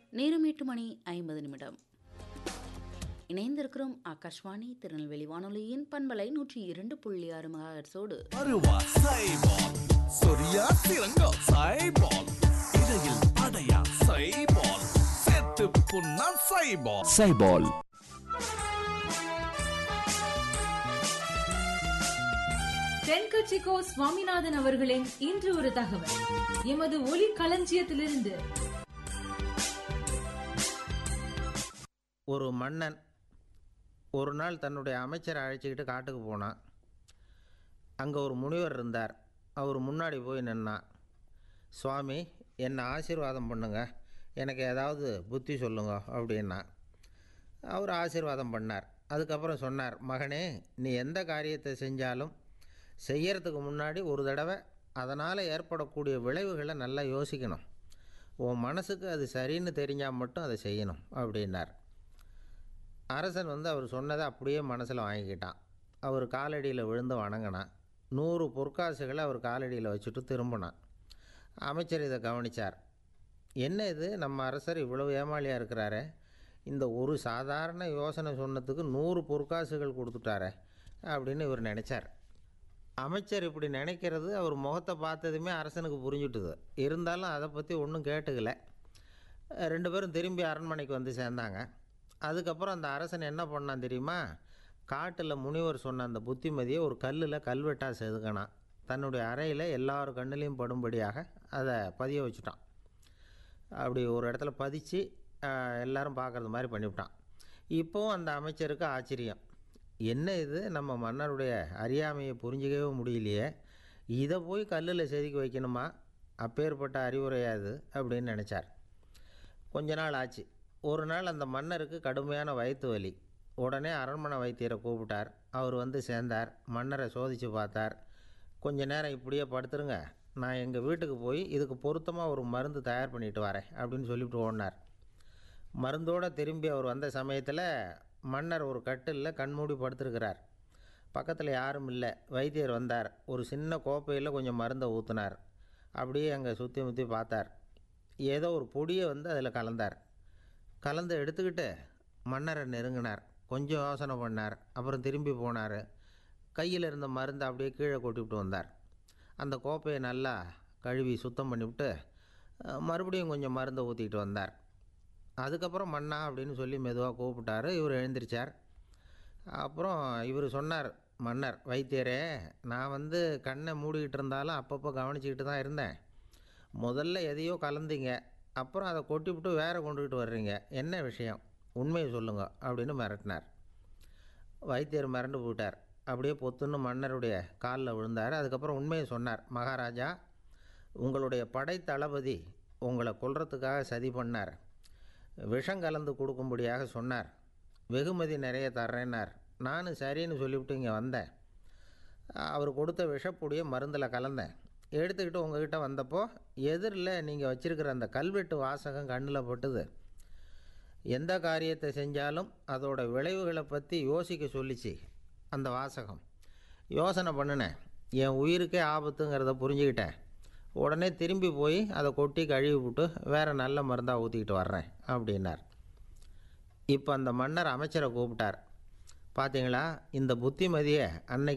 நேரம் எட்டு மணி ஐம்பது நிமிடம் இணைந்திருக்கிறோம் ஆகாஷ்வாணி திருநெல்வேலி வானொலியின் பண்பலை நூற்றி இரண்டு புள்ளி ஆறு மகாஹெர்ட்ஸோடு அருவா சைபால் சொரியா சிறங்கா சைபால் இடையில் அடையா சைபால் செத்து புண்ணா சைபால் சைபால் தென்கட்சிக்கோ சுவாமிநாதன் அவர்களின் இன்று ஒரு தகவல் எமது ஒலி களஞ்சியத்திலிருந்து ஒரு மன்னன் ஒரு நாள் தன்னுடைய அமைச்சரை அழைச்சிக்கிட்டு காட்டுக்கு போனான் அங்கே ஒரு முனிவர் இருந்தார் அவர் முன்னாடி போய் நின்னான் சுவாமி என்னை ஆசீர்வாதம் பண்ணுங்க எனக்கு ஏதாவது புத்தி சொல்லுங்க அப்படின்னா அவர் ஆசீர்வாதம் பண்ணார் அதுக்கப்புறம் சொன்னார் மகனே நீ எந்த காரியத்தை செஞ்சாலும் செய்யறதுக்கு முன்னாடி ஒரு தடவை அதனால் ஏற்படக்கூடிய விளைவுகளை நல்லா யோசிக்கணும் உன் மனசுக்கு அது சரின்னு தெரிஞ்சால் மட்டும் அதை செய்யணும் அப்படின்னார் அரசன் வந்து அவர் சொன்னதை அப்படியே மனசில் வாங்கிக்கிட்டான் அவர் காலடியில் விழுந்து வணங்கினான் நூறு பொற்காசுகளை அவர் காலடியில் வச்சுட்டு திரும்பினான் அமைச்சர் இதை கவனித்தார் என்ன இது நம்ம அரசர் இவ்வளவு ஏமாளியாக இருக்கிறாரே இந்த ஒரு சாதாரண யோசனை சொன்னதுக்கு நூறு பொற்காசுகள் கொடுத்துட்டாரே அப்படின்னு இவர் நினச்சார் அமைச்சர் இப்படி நினைக்கிறது அவர் முகத்தை பார்த்ததுமே அரசனுக்கு புரிஞ்சுட்டுது இருந்தாலும் அதை பற்றி ஒன்றும் கேட்டுக்கல ரெண்டு பேரும் திரும்பி அரண்மனைக்கு வந்து சேர்ந்தாங்க அதுக்கப்புறம் அந்த அரசன் என்ன பண்ணான் தெரியுமா காட்டில் முனிவர் சொன்ன அந்த புத்திமதியை ஒரு கல்லில் கல்வெட்டாக செதுக்கினான் தன்னுடைய அறையில் எல்லார் கண்ணிலையும் படும்படியாக அதை பதிய வச்சுட்டான் அப்படி ஒரு இடத்துல பதிச்சு ஆஹ், எல்லாரும் பார்க்குறது மாதிரி பண்ணிவிட்டான் இப்போவும் அந்த அமைச்சருக்கு ஆச்சரியம் என்ன இது நம்ம மன்னருடைய அறியாமையை புரிஞ்சிக்கவே முடியலையே இதை போய் கல்லில் செதுக்கி வைக்கணுமா அப்பேற்பட்ட அறிவுரையா இது அப்படின்னு நினச்சார் கொஞ்ச நாள் ஆச்சு ஒரு நாள் அந்த மன்னருக்கு கடுமையான வயிற்று வலி உடனே அரண்மனை வைத்தியரை கூப்பிட்டார் அவர் வந்து சேர்ந்தார் மன்னரை சோதித்து பார்த்தார் கொஞ்ச நேரம் இப்படியே படுத்துருங்க நான் எங்கள் வீட்டுக்கு போய் இதுக்கு பொருத்தமாக ஒரு மருந்து தயார் பண்ணிட்டு வரேன் அப்படின்னு சொல்லிவிட்டு ஓடினார் மருந்தோடு திரும்பி அவர் வந்த சமயத்தில் மன்னர் ஒரு கட்டிலில் கண்மூடி படுத்திருக்கிறார் பக்கத்தில் யாரும் இல்லை வைத்தியர் வந்தார் ஒரு சின்ன கோப்பையில் கொஞ்சம் மருந்தை ஊற்றினார் அப்படியே அங்கே சுற்றி முற்றி பார்த்தார் ஏதோ ஒரு பொடியை வந்து அதில் கலந்தார் கலந்து எடுத்துக்கிட்டு மன்னரை நெருங்கினார் கொஞ்சம் யோசனை பண்ணார் அப்புறம் திரும்பி போனார் கையில் இருந்த மருந்தை அப்படியே கீழே கொட்டிவிட்டு வந்தார் அந்த கோப்பையை நல்லா கழுவி சுத்தம் பண்ணிவிட்டு அஹ், மறுபடியும் கொஞ்சம் மருந்தை ஊற்றிக்கிட்டு வந்தார் அதுக்கப்புறம் மன்னா அப்படின்னு சொல்லி மெதுவாக கூப்பிட்டாரு இவர் எழுந்திரிச்சார் அப்புறம் இவர் சொன்னார் மன்னர் வைத்தியரே நான் வந்து கண்ணை மூடிக்கிட்டு இருந்தாலும் அப்பப்போ கவனிச்சிக்கிட்டு தான் இருந்தேன் முதல்ல எதையோ கலந்தீங்க அப்புறம் அதை கொட்டிவிட்டு வேற கொண்டுக்கிட்டு வர்றீங்க என்ன விஷயம் உண்மையை சொல்லுங்க அப்படின்னு மிரட்டினார் வைத்தியர் மிரண்டு போயிட்டார் அப்படியே பொத்துன்னு மன்னருடைய காலில் விழுந்தார் அதுக்கப்புறம் உண்மையை சொன்னார் மகாராஜா உங்களுடைய படை தளபதி உங்களை கொல்றதுக்காக சதி பண்ணார் விஷம் கலந்து கொடுக்கும்படியாக சொன்னார் வெகுமதி நிறைய தர்றேன்னார் நானும் சரின்னு சொல்லிவிட்டு இங்கே வந்தேன் அவர் கொடுத்த விஷப்பொடியை மருந்தில் கலந்தேன் எடுத்துக்கிட்டு உங்ககிட்ட வந்தப்போ எதிரில் நீங்கள் வச்சிருக்கிற அந்த கல்வெட்டு வாசகம் கண்ணில் பட்டுது எந்த காரியத்தை செஞ்சாலும் அதோட விளைவுகளை பற்றி யோசிக்க சொல்லிச்சு அந்த வாசகம் யோசனை பண்ணினேன் என் உயிருக்கே ஆபத்துங்கிறத புரிஞ்சுக்கிட்டேன் உடனே திரும்பி போய் அதை கொட்டி கழுவி விட்டு வேறு நல்ல மருந்தாக ஊற்றிக்கிட்டு வர்றேன் அப்படின்னார் இப்போ அந்த மன்னர் அமைச்சரை கூப்பிட்டார் பார்த்தீங்களா இந்த புத்திமதியை அன்னைக்கு